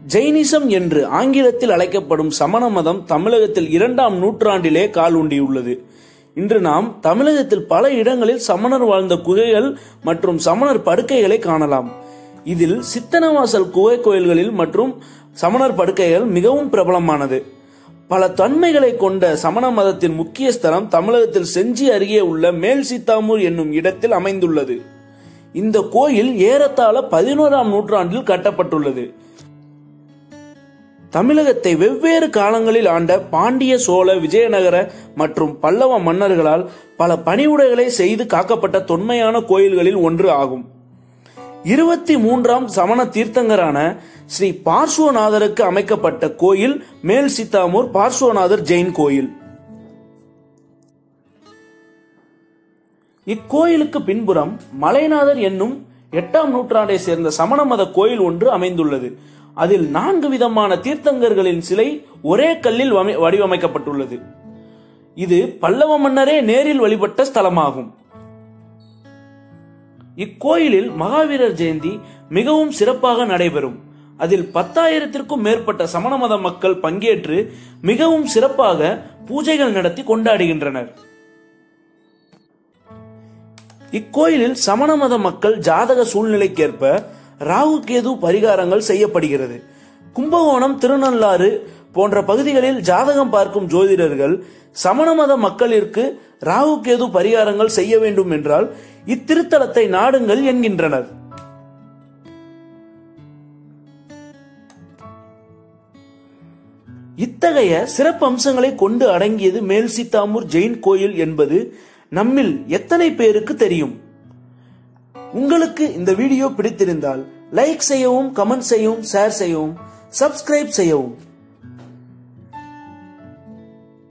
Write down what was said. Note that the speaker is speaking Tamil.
ஜெயினிசம் என்று ஆங்கிலத்தில் அழைக்கப்படும் சமண மதம் தமிழகத்தில் இரண்டாம் நூற்றாண்டிலே கால் ஊண்டியுள்ளது இன்று நாம் தமிழகத்தில் பல இடங்களில் சமணர் வாழ்ந்த குகைகள் மற்றும் சமணர் படுக்கைகளை காணலாம் இதில் சித்தனவாசல் குகை கோயில்களில் மற்றும் சமணர் படுக்கைகள் மிகவும் பிரபலமானது பல தன்மைகளை கொண்ட சமண மதத்தின் முக்கிய ஸ்தலம் தமிழகத்தில் செஞ்சி அருகே உள்ள மேல் சித்தாமூர் என்னும் இடத்தில் அமைந்துள்ளது இந்த கோயில் ஏறத்தாழ பதினோராம் நூற்றாண்டில் கட்டப்பட்டுள்ளது தமிழகத்தை வெவ்வேறு காலங்களில் ஆண்ட பாண்டிய சோழ விஜயநகர மற்றும் பல்லவ மன்னர்களால் பல பணிவுடைகளை செய்து காக்கப்பட்ட தொன்மையான கோயில்களில் ஒன்று ஆகும் இருபத்தி மூன்றாம் சமண தீர்த்தங்கரான ஸ்ரீ பார்ஸ்வநாதருக்கு அமைக்கப்பட்ட கோயில் மேல் சித்தாமூர் பார்ஸ்வநாதர் ஜெயின் கோயில் இக்கோயிலுக்கு பின்புறம் மலைநாதர் என்னும் எட்டாம் நூற்றாண்டை சேர்ந்த சமண மத கோயில் ஒன்று அமைந்துள்ளது அதில் நான்கு விதமான தீர்த்தங்கர்களின் சிலை ஒரே கல்லில் வமை- வடிவமைக்கப்பட்டுள்ளது இது பல்லவ மன்னரே நேரில் வழிபட்ட ஸ்தலமாகும் இக்கோயிலில் மகாவீரர் ஜெயந்தி மிகவும் சிறப்பாக நடைபெறும் அதில் பத்தாயிரத்திற்கும் மேற்பட்ட சமண மத மக்கள் பங்கேற்று மிகவும் சிறப்பாக பூஜைகள் நடத்தி கொண்டாடுகின்றனர் இக்கோயிலில் சமண மத மக்கள் ஜாதக சூழ்நிலைக்கேற்ப ராகு கேது பரிகாரங்கள் செய்யப்படுகிறது கும்பகோணம் திருநள்ளாறு போன்ற பகுதிகளில் ஜாதகம் பார்க்கும் ஜோதிடர்கள் சமண மத மக்களிற்கு ராகு கேது பரிகாரங்கள் செய்ய வேண்டும் என்றால் இத்திருத்தலத்தை நாடுங்கள் என்கின்றனர் இத்தகைய சிறப்பு அம்சங்களை கொண்டு அடங்கியது மேல் சித்தாமூர் ஜெயின் கோயில் என்பது நம்மில் எத்தனை பேருக்கு தெரியும் உங்களுக்கு இந்த வீடியோ பிடித்திருந்தால் லைக் செய்யவும் கமெண்ட் செய்யவும் ஷேர் செய்யவும் சப்ஸ்கிரைப் செய்யவும்